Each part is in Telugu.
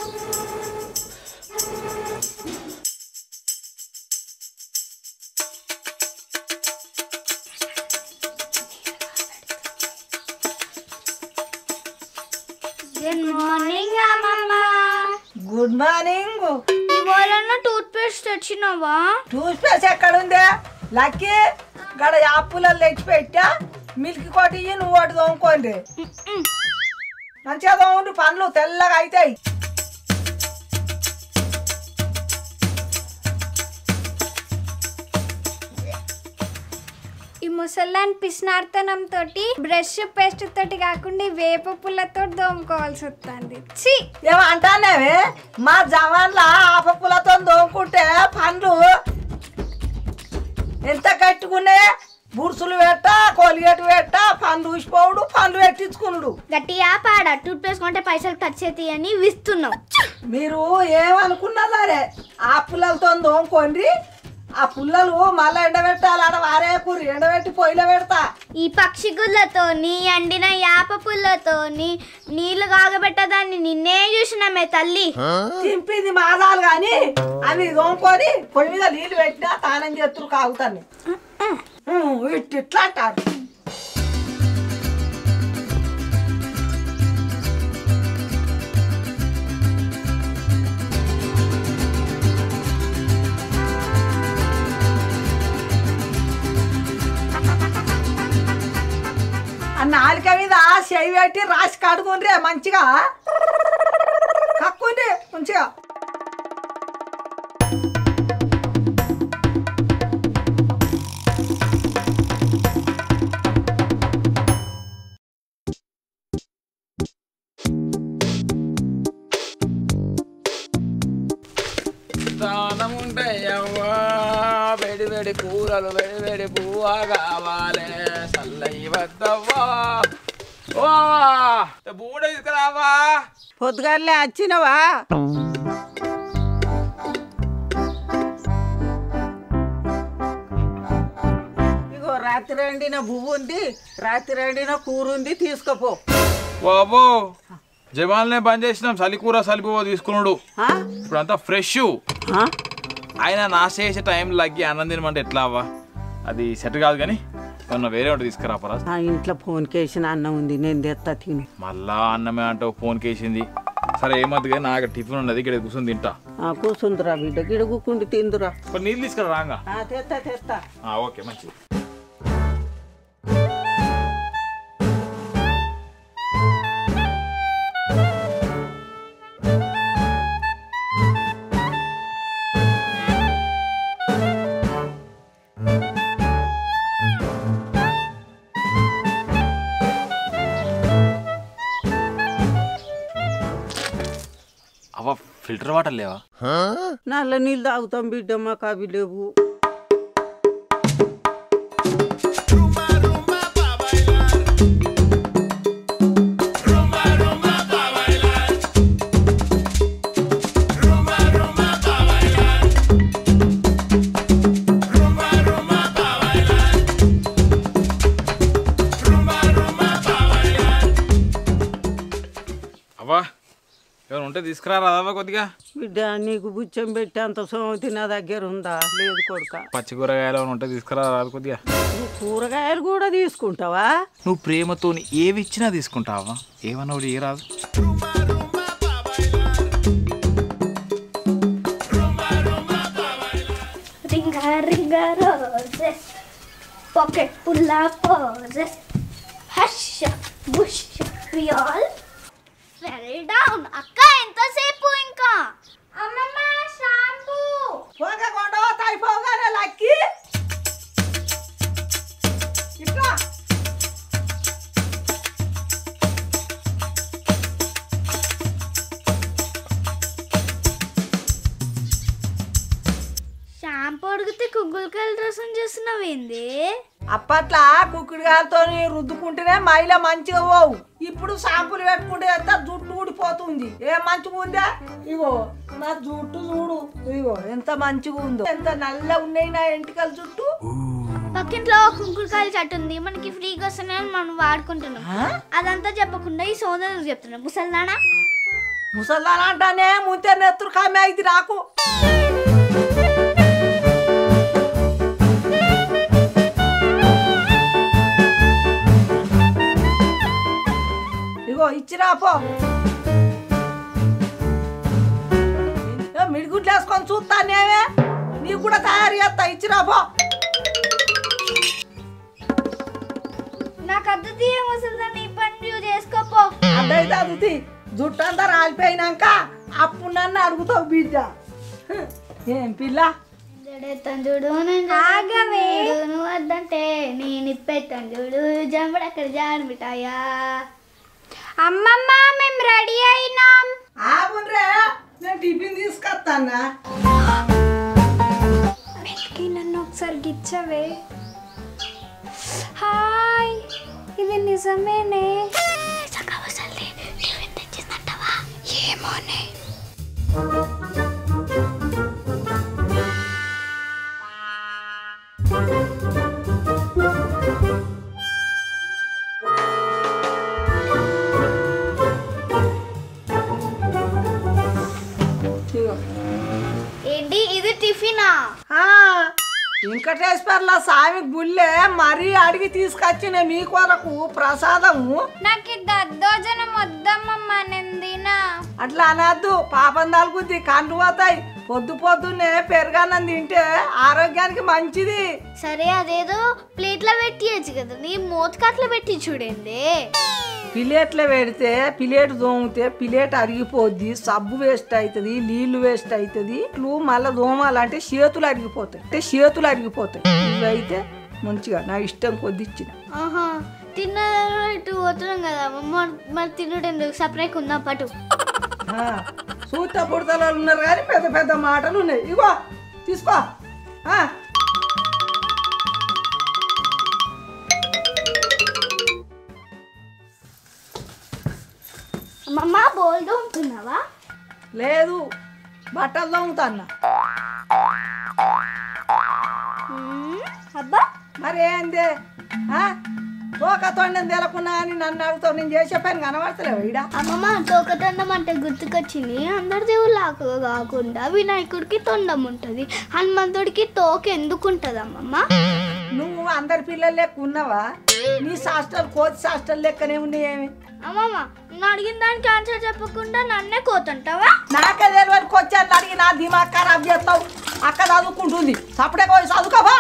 గుడ్ మార్నింగ్ అమ్మమ్మ గుడ్ మార్నింగ్ ఇవాళ టూత్ పేస్ట్ తెచ్చినావా టూత్ పేస్ట్ ఎక్కడ ఉందే లక్కీ గడ యాప్పులలో తెచ్చి పెట్టా మిల్క్ కొట్టి నువ్వు ఒకటి తోముకోండి మంచిగా తోముండు పండ్లు తెల్లగా అవుతాయి ఈ ముసల్లాన్ పిసినార్తనం తోటి బ్రష్ పేస్ట్ తోటి కాకుండా ఈ వేప పుల్లతో దోముకోవాల్సి వస్తుంది ఛీ ఏమో అంటానేవి మా జవాన్ల ఆపప్పులతో తోముకుంటే పండ్లు ఎంత కట్టుకునే బుర్సులు పెట్ట కోలిగేటు పెట్ట పండ్లు ఊసిపోవుడు పండ్లు పెట్టించుకున్నాడు గట్టిగా పాడ టూత్ పేస్ట్ కొంటే పైసలు ఖర్చు అవుతాయి అని విస్తున్నాం మీరు ఏమనుకున్నా సరే ఆ పుల్లలతో తోముకోండి ఆ పుల్లలు మళ్ళీ ఎండబెట్టాలి ఆడ వారే కూర ఎండబెట్టి పొయ్యిలో పెడతా ఈ పక్షి గుళ్ళతోని అండిన యాప పుల్లతోని నీళ్లు కాగబెట్టదాన్ని నిన్నే చూసినామే తల్లి చింపింది మాదాలు కానీ అవి తోముకొని పొయ్యి మీద నీళ్ళు పెట్టినా తానం చేతులు కాగుతాను ఇట్ ఇట్లా అంటారు ఆ నాలుక మీద చెయ్యి పెట్టి రాసి కడుకుండ్రే మంచిగా కక్కుండి మంచిగా దానం ఉంటాయవ్వా వేడి వేడి కూరలు వేడి వేడి పువ్వా కావాలి సల్లయి వద్దవ్వా ఓ బూడ తీసుకురావా పొద్దుగాలే వచ్చినవా ఇగో రాత్రి వండిన పువ్వు ఉంది రాత్రి వండిన కూర ఉంది తీసుకుపో బాబో జమాల్నే బంద్ చేసినాం చలికూర సలిపువ్వ తీసుకున్నాడు ఆ? ఇప్పుడు అంతా ఫ్రెష్ ఆ? ఆయన నాశ చేసే టైం లగ్గి అన్నం తినమంటే ఎట్లా అవ్వా అది సెట్ కాదు కానీ ఏమన్నా వేరే ఒకటి తీసుకురాపరా ఆ ఇంట్లో ఫోన్ కేసిన అన్నం ఉంది నేను తెస్తా తిను మళ్ళా అన్నమే అంటావు ఫోన్ కేసింది సరే ఏమద్దు కానీ నాకు టిఫిన్ ఉన్నది ఇక్కడ కూర్చొని తింటా ఆ, కూసుందిరా బిడ్డ గిడుగుకుండి తిందురా కొన్ని నీళ్ళు తీసుకురా రాంగా ఆ, తెస్తా తెస్తా ఆ, ఓకే మంచిది అవ్వ ఫిల్టర్ వాటర్ లేవా నల్ల నీళ్ళు తాగుతాం బిడ్డ మాకు అవి లేవు అవ్వా ఎవరు ఉంటే తీసుకురా రాదవ్వ కొద్దిగా బిడ్డ నీకు బుచ్చం పెట్టి అంత సోమతి నా దగ్గర ఉందా లేదు కొడుక పచ్చి కూరగాయలు ఏమైనా ఉంటే తీసుకురా రాదు కొద్దిగా నువ్వు కూరగాయలు కూడా తీసుకుంటావా నువ్వు ప్రేమతో ఏవి ఇచ్చినా తీసుకుంటావా ఏమన్నా ఒకటి ఏ రాదు ring a ring a roses pocket full of posies hush bush we all fell down అక్క ఎంతసేపు ఇంకా అమ్మమ్మ షాంపూ పోగా కొండో తాయిపోగానే లక్కి ఇట్లా షాంపూ అడిగితే కుగ్గులకాయల రసం చేస్తున్నావేంది అప్పట్లో కుక్కుడుగాయలతో రుద్దుకుంటేనే మైల మంచిగా పోవు ఇప్పుడు షాంపులు పెట్టుకుంటే ఎంత జుట్టు ఊడిపోతుంది ఏ మంచిగా ఉందా ఇగో నా జుట్టు చూడు ఇగో ఎంత మంచిగా ఉందో ఎంత నల్ల ఉన్నాయి నా ఎంటికల జుట్టు పక్కింట్లో కుంకుడుకాయల చెట్టు ఉంది మనకి ఫ్రీగా వస్తున్నాయని మనం వాడుకుంటున్నాం ఆ? అదంతా చెప్పకుండా ఈ సోదరులకు చెప్తున్నాం ముసల్దానా ముసల్దాన్ అంటానే ముంతే నెత్తురు కామె అయింది నాకు ఇగో ఇచ్చిరా పో ఏ, మిడిగుడ్లు వేసుకొని చూస్తానేమే నీకు కూడా తయారు చేస్తా ఇచ్చిరా పో నాకు అద్దు తీయ ముసలిదాన్ని ఈ పని నువ్వు చేసుకోపో అదైతే అది జుట్టు అంతా రాలిపోయినాక అప్పుడు నన్ను అడుగుతావు బిడ్డ హ్, ఏం పిల్ల జడేస్తాను చూడు నేను ఆగవే నువ్వు వద్దంటే నేను ఇప్పేస్తాను చూడు జంబడు అక్కడ జాను మిఠాయా అమ్మమ్మ మేము రెడీ అయినాం ఆగుండ్రే నేను టిఫిన్ తీసుకొస్తానా వెతికి నన్ను ఒకసారి గిచ్చవే హాయ్ ఇది నిజమేనే ఏమోనే ఇగో. ఏంటి ఇది టిఫినా ఆ, వెంకటేశ్వర్ల స్వామి గుళ్ళే మరీ అడిగి తీసుకొచ్చిన మీ కొరకు ప్రసాదము నాకు ఈ దద్దోజనం వద్దమ్మమ్మ నేను తినా అట్లా అనద్దు పాపం తలుగుద్ది కండ్లు పోతాయి పొద్దు పొద్దున్నే పెరగానం తింటే ఆరోగ్యానికి మంచిది సరే అదేదో ప్లేట్లో పెట్టియచ్చు కదా నీ మూతకట్ల పెట్టి చూడండి పిలేట్లో పెడితే పిలేట్ దోమితే పిలేట్ అరిగిపోద్ది సబ్బు వేస్ట్ అవుతుంది నీళ్లు వేస్ట్ అవుతుంది ఇట్లు మళ్ళీ దోమాలంటే చేతులు అరిగిపోతాయి అంటే చేతులు అరిగిపోతాయి ఇవైతే మంచిగా నా ఇష్టం కొద్ది ఇచ్చిన ఆహా తిన్న ఇటు పోతున్నాం కదా మరి మరి తినుడు ఎందుకు సపరేట్ ఉందాం పటు ఆ, సూత పుడతలు ఉన్నారు కానీ పెద్ద పెద్ద మాటలు ఉన్నాయి ఇగో తీసుకో ఆ, అమ్మమ్మ బోల్ దోముతున్నావా లేదు బట్టలు దొంగతన్నా మ్మ్. అబ్బా మరి ఏంది ఆ? తోక తొండని తెలకున్నా అని నన్ను అడుగుతావు నేను చేసే పని కనబడతలేవు ఈడ అమ్మమ్మ తోకతండం అంటే గుర్తుకొచ్చింది అందరి దేవుళ్ళకు కాకుండా వినాయకుడికి తొండం ఉంటుంది హనుమంతుడికి తోక ఎందుకు ఉంటుంది అమ్మమ్మ నువ్వు అందరి పిల్లలు లెక్క ఉన్నావా నీ శాస్త్రాలు కోతి శాస్త్రాలు లెక్కనే ఉన్నాయేమి అమ్మమ్మ నేను అడిగిన దానికి ఆన్సర్ చెప్పకుండా నన్నే కోతుంటావా నాకే తెలియని కొచ్చాను అడిగి నా దిమాగ్ ఖరాబ్ చేస్తావు అక్క చదువుకుంటుంది సపడే పోయి చదువుకోవా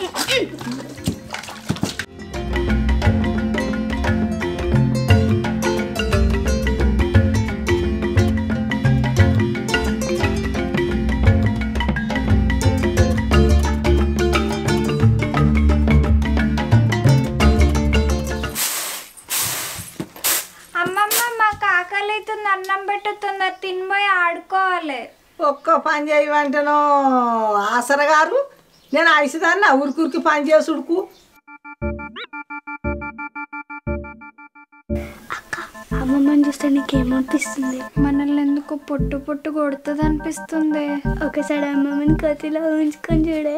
అమ్మమ్మ మాకు ఆకలి అవుతుంది అన్నం పెట్టుతుంది అది తినిపోయి ఆడుకోవాలి ఒక్క పని చేయమంటేనో ఆసర గారు నేను ఐసుదాన్ని ఉరికురికి పని చేసుడుకు అమ్మమ్మని చూస్తే నీకేమనిపిస్తుంది మనల్ని ఎందుకు పొట్టు పొట్టు కొడుతుంది అనిపిస్తుంది ఒకసారి అమ్మమ్మని కత్తిలో ఉంచుకొని చూడే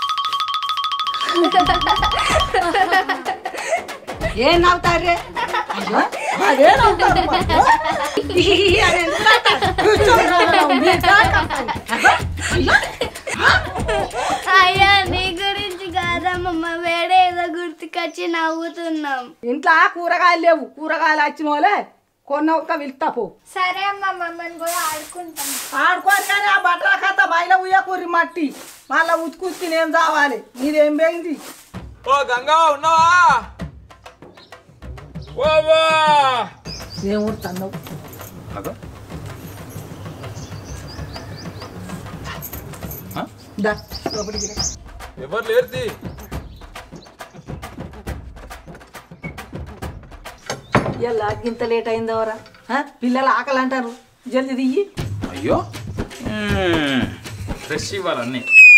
ఏం నవ్వుతారే అయ్యో, అదే నవ్వుతారు మరి. ఈ అది ఎందుకు నవ్వుతారు? కూర్చోండి రా, రా, మీరు దాకా. అయ్యో, అయ్యో. అయ్యా నీ గురించి కాదమ్మమ్మ వేరే ఏదో గుర్తుకొచ్చి నవ్వుతున్నాం ఇంట్లో కూరగాయలు లేవు కూరగాయలు వచ్చిన వాళ్ళే కొన్న ఒక్క వెళ్తా పో సరే అమ్మమ్మ మనం పోయి ఆడుకుంటాం ఆడుకోరు కానీ ఆ బట్టల కథ మైల ఉయ్యకూరి మట్టి మళ్ళా ఉతుకుత్తి నేను చావాలి నీదేం పోయింది ఓ గంగా ఉన్నావా ఓ వా ఏం ఉడుతున్నావు అగో దా లోపలికి రా. ఎవరు లేరుది ఇలా ఇంత లేట్ అయిందవరా పిల్లలు ఆకలి అంటారు జల్ది దియ్యి అయ్యో ఫ్రెష్ ఇవ్వాలన్నీ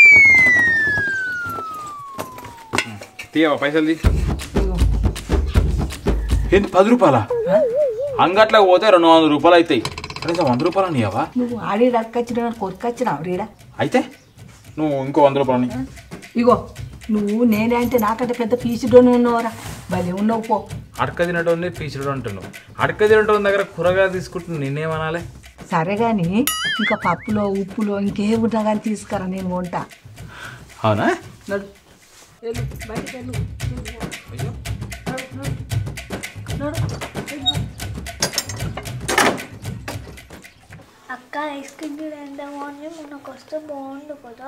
తీయవా పైసలు తీ ఇదిగో. ఏంది పది రూపాయలా అంగట్లోకి పోతే రెండు వందల రూపాయలు అవుతాయి కనీసం వంద రూపాయలు నీయవా నువ్వు ఆడి అక్కచ్చిన కొరికొచ్చినావు రీడా అయితే నువ్వు ఇంకో వంద రూపాయలు నీ. ఇగో నువ్వు నేనే అంటే నాకంటే పెద్ద పీచుడోని ఉన్నవరా భలే ఉన్నావు పో అడక తినటం పీచుడు అంటున్నావు అడక తినటం దగ్గర కూరగాయలు తీసుకుంటున్నావు నిన్నేమనాలి సరే కానీ ఇంకా పప్పులో ఉప్పులో ఇంకేమున్నా కానీ తీసుకురా నేను వంట అవునా నడు వెళ్ళు బయటికి వెళ్ళు నడు, నడు. నడు. అక్క ఐస్ క్రీమ్ కూడా ఎంత బాగుంది మనకు వస్తే బాగుండు కదా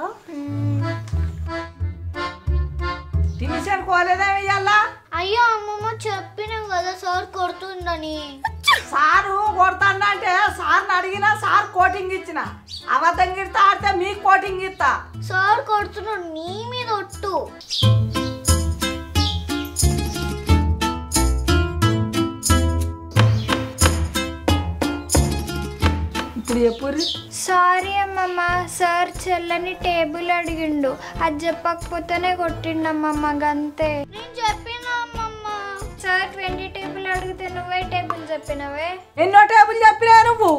ట్యూషన్ కోలేదా ఇయ్యాలా అయ్యో అమ్మమ్మ చెప్పినాం కదా సార్ కొడుతుందని సారు కొడతాండ అంటే సార్ని అడిగినా సార్ కోటింగ్ ఇచ్చిన అబద్ధం గిడతా ఆడితే మీకు కోటింగ్ ఇస్తా సార్ కొడుతున్నాడు నీ మీద ఒట్టు ఇప్పుడు ఎప్పుడు సారీ అమ్మమ్మ సార్ చెల్లని టేబుల్ అడిగిండు అది చెప్పకపోతేనే కొట్టిండు అమ్మమ్మ గంతే నేను చెప్పిన అమ్మమ్మ సార్ ట్వంటీ టేబుల్ అడిగితే నువ్వే టేబుల్ చెప్పినవే ఎన్నో టేబుల్ చెప్పినా నువ్వు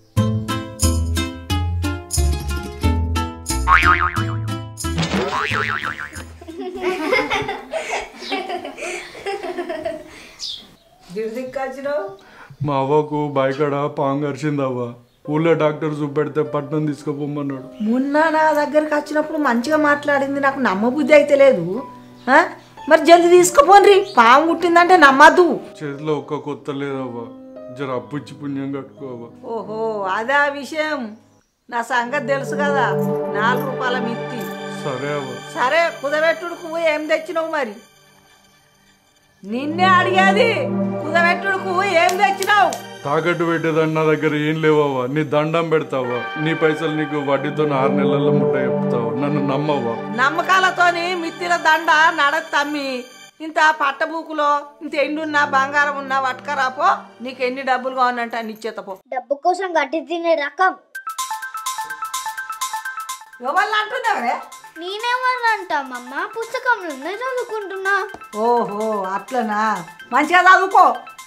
దిక్కొచ్చినావు మా అవ్వకు బయకాడ పాంగ్ అరిచిందవ్వ ఊళ్ళో డాక్టర్ చూపెడితే పట్నం తీసుకుపోమన్నాడు మొన్న నా దగ్గరికి వచ్చినప్పుడు మంచిగా మాట్లాడింది నాకు నమ్మబుద్ధి అయితే లేదు ఆ? మరి జల్ది తీసుకుపోండి పాము కుట్టిందంటే నమ్మద్దు చేతిలో ఒక్క కొత్త లేదవ్వ జర అప్పుచ్చి పుణ్యం కట్టుకోవా ఓహో అదే ఆ విషయం నా సంగతి తెలుసు కదా నాలుగు రూపాయల మిత్తి సరే అవ్వ సరే కుదబెట్టుడుకు ఏం తెచ్చినావు మరి నిన్నే అడిగేది కుదబెట్టుడుకు ఏం తెచ్చినావు తాకట్టు పెట్టేదాన్ని నా దగ్గర ఏం లేవవ్వా నీ దండం పెడతావా నీ పైసలు నీకు వడ్డీతో ఆరు నెలల్లో ముట్ట చెప్తావా నన్ను నమ్మవ్వా నమ్మకాలతోని మిత్తిల దండ నడక తమ్మి ఇంత పట్టబూకులో ఇంత ఎండున్నా బంగారం ఉన్నా పట్టుకరాపో నీకు ఎన్ని డబ్బులు కావాలంటే అన్ని ఇచ్చేతపో డబ్బు కోసం గట్టి తినే రకం ఎవరు అంటున్నావే నేనెవరు అంటామమ్మ పుస్తకంలో ఉందే చదువుకుంటున్నా ఓహో అట్లనా మంచిగా చదువుకో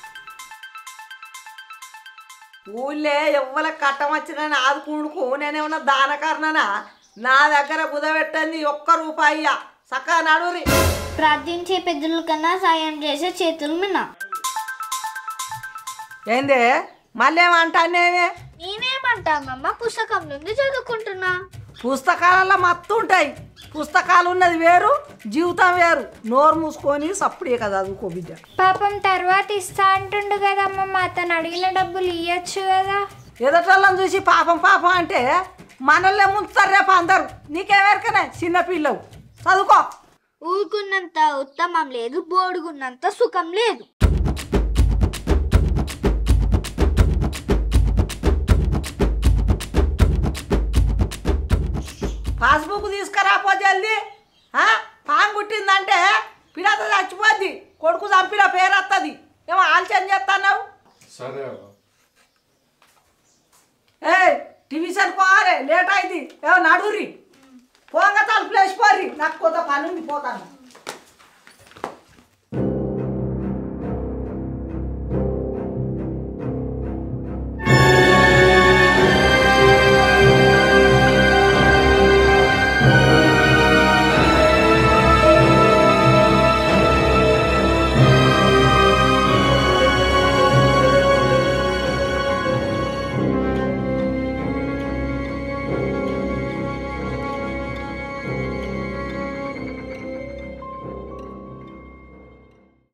ఊళ్ళే ఎవ్వల కట్టం వచ్చిన ఆదుకుండుకు నేనేమన్నా దానకరణనా నా దగ్గర కుదబెట్టండి ఒక్క రూపాయి సక్క నడురి ప్రార్థించే పెద్దల కన్నా సాయం చేసే చేతులు మిన్న ఏందే మళ్ళీ ఏమంటానేమే నేనేమంటామమ్మ పుస్తకంలో ఉంది చదువుకుంటున్నా పుస్తకాలలో మత్తు ఉంటాయి పుస్తకాలు ఉన్నది వేరు జీవితం వేరు నోరు మూసుకొని సప్పుడే కదా చదువుకో బిడ్డ పాపం తర్వాత ఇస్తా అంటుండు కదా అమ్మమ్మ అతను అడిగిన డబ్బులు ఇయ్యచ్చు కదా ఎదటోళ్ళని చూసి పాపం పాపం అంటే మనల్ని ముంచుతారు రేపు అందరు నీకేమెరకనే చిన్న పిల్లవు చదువుకో ఊరుకున్నంత ఉత్తమం లేదు బోడుగున్నంత సుఖం లేదు పాస్బుక్ తీసుకురాపో జల్దీ ఆ? పాము కుట్టిందంటే పిడత చచ్చిపోద్ది కొడుకు చంపిన పేరు వస్తుంది ఏమో ఆలోచన చేస్తున్నావు సరే అవ్వ ఏ ట్యూషన్ పోవాలి లేట్ అయింది ఏమో నడురి పోగా తలుపులు వేసిపోర్రి నాకు కొంత పని ఉంది పోతాను